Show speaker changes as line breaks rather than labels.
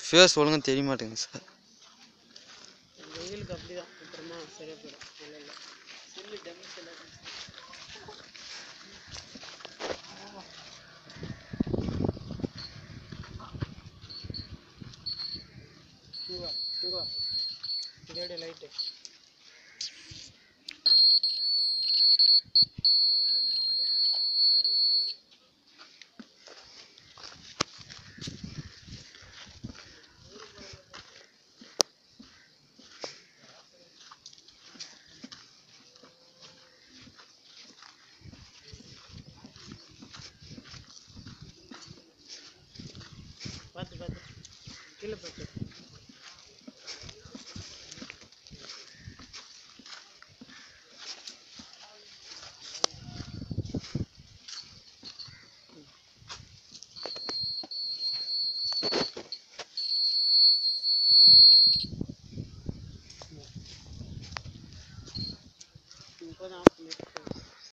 face ஒழுங்கா தெரிய மாட்டேங்குது சார்
வெயிலுக்கு அப்படிதான் அப்புறமா சரியா போயிடும் இல்லை இல்லை செல்லு டெமோ செல்லு இங்க வா இங்க வா இதோட லைட்டு பார்த்து பார்த்து கீழே பார்த்து இப்போதான் ஆஃப் பண்ணி